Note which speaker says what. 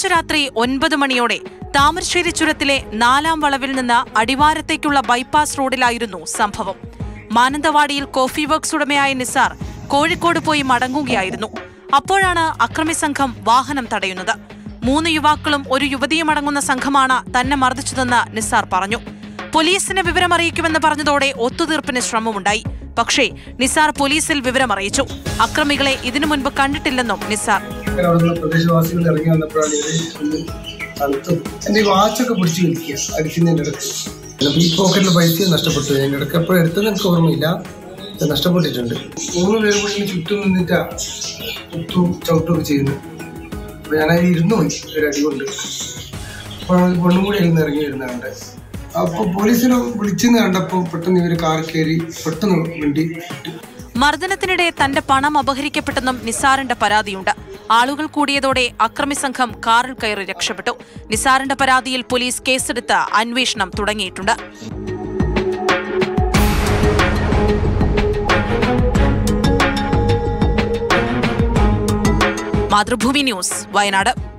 Speaker 1: ചൊവ്വാഴ്ച രാത്രി ഒൻപത് മണിയോടെ താമരശ്ശേരി ചുരത്തിലെ നാലാം വളവിൽ നിന്ന് അടിവാരത്തേക്കുള്ള ബൈപ്പാസ് റോഡിലായിരുന്നു സംഭവം മാനന്തവാടിയിൽ കോഫി വർക്ക്സ് ഉടമയായ നിസാർ കോഴിക്കോട് പോയി മടങ്ങുകയായിരുന്നു അപ്പോഴാണ് അക്രമി സംഘം വാഹനം തടയുന്നത് മൂന്ന് യുവാക്കളും ഒരു യുവതിയും അടങ്ങുന്ന സംഘമാണ് തന്നെ മർദ്ദിച്ചതെന്ന് നിസാർ പറഞ്ഞു പോലീസിന് വിവരമറിയിക്കുമെന്ന് പറഞ്ഞതോടെ ഒത്തുതീർപ്പിന് ശ്രമമുണ്ടായി പക്ഷേ നിസാർ പോലീസിൽ വിവരമറിയിച്ചു അക്രമികളെ ഇതിനു മുൻപ് കണ്ടിട്ടില്ലെന്നും നിസാർ
Speaker 2: അങ്ങനെ അവിടുന്ന് പ്രദേശവാസികൾ ഇറങ്ങി വന്നപ്പോഴാണ് ഇവര് ഒന്ന് തണുത്തത് എന്റെ ഈ വാച്ചൊക്കെ പിടിച്ച് വലിക്കുക അടിക്കുന്നതിന്റെ ഇടയ്ക്ക് ചിലപ്പോൾ ഈ പോക്കറ്റിൽ പൈസ നഷ്ടപ്പെട്ടു അതിന്റെ ഇടയ്ക്ക് എപ്പോഴും എടുത്തത് എനിക്ക് ഓർമ്മയില്ല ഇത് നഷ്ടപ്പെട്ടിട്ടുണ്ട് മൂന്ന് പേരും കൂടി ചുറ്റും നിന്നിട്ടാ കുത്തും ചവിട്ടുമൊക്കെ ചെയ്യുന്നു അപ്പൊ ഞാനതിൽ ഇരുന്നു പോയി ഒരു അടി കൊണ്ട് അപ്പോൾ പെണ്ണും കൂടി ഇരുന്ന് ഇറങ്ങി വരുന്ന കണ്ട് അപ്പോൾ പോലീസിനെ വിളിച്ചെന്ന് കണ്ടപ്പോൾ പെട്ടെന്ന് ഇവർ കാർ കയറി പെട്ടെന്ന് വണ്ടി ഇട്ടു
Speaker 1: മർദ്ദനത്തിനിടെ തന്റെ പണം അപഹരിക്കപ്പെട്ടെന്നും നിസാറിന്റെ പരാതിയുണ്ട് ആളുകൾ കൂടിയതോടെ അക്രമി സംഘം കാറിൽ കയറി രക്ഷപ്പെട്ടു നിസാറിന്റെ പരാതിയിൽ പോലീസ് കേസെടുത്ത് അന്വേഷണം തുടങ്ങിയിട്ടുണ്ട് മാതൃഭൂമി ന്യൂസ് വയനാട്